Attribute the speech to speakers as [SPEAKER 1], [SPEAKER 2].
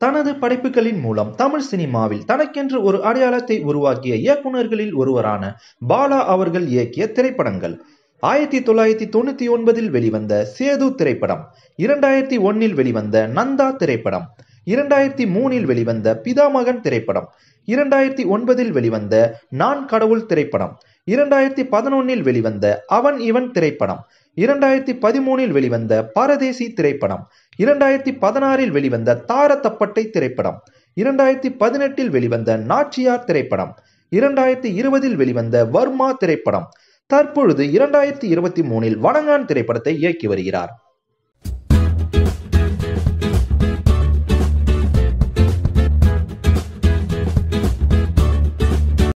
[SPEAKER 1] தனது படைப்புகளின் மூலம் தமிழ் சினிமாவில் தனக்கென்று ஒரு அடையாளத்தை உருவாக்கிய இயக்குனர்களில் ஒருவரான பாலா அவர்கள் இயக்கிய திரைப்படங்கள் ஆயிரத்தி தொள்ளாயிரத்தி தொண்ணூத்தி ஒன்பதில் வெளிவந்த சேது திரைப்படம் இரண்டாயிரத்தி ஒன்னில் வெளிவந்த நந்தா திரைப்படம் இரண்டாயிரத்தி மூணில் வெளிவந்த பிதாமகன் திரைப்படம் இரண்டாயிரத்தி ஒன்பதில் வெளிவந்த நான் கடவுள் திரைப்படம் இரண்டாயிரத்தி பதினொன்னில் வெளிவந்த அவன் இவன் திரைப்படம் இரண்டாயிரத்தி பதிமூணில் வெளிவந்த பரதேசி திரைப்படம் இரண்டாயிரத்தி பதினாறில் வெளிவந்த தாரத்தப்பட்டை திரைப்படம் இரண்டாயிரத்தி பதினெட்டில் வெளிவந்த நாச்சியார் திரைப்படம் இரண்டாயிரத்தி இருபதில் வெளிவந்த வர்மா திரைப்படம் தற்பொழுது இரண்டாயிரத்தி இருபத்தி மூணில் வணங்கான் திரைப்படத்தை இயக்கி வருகிறார்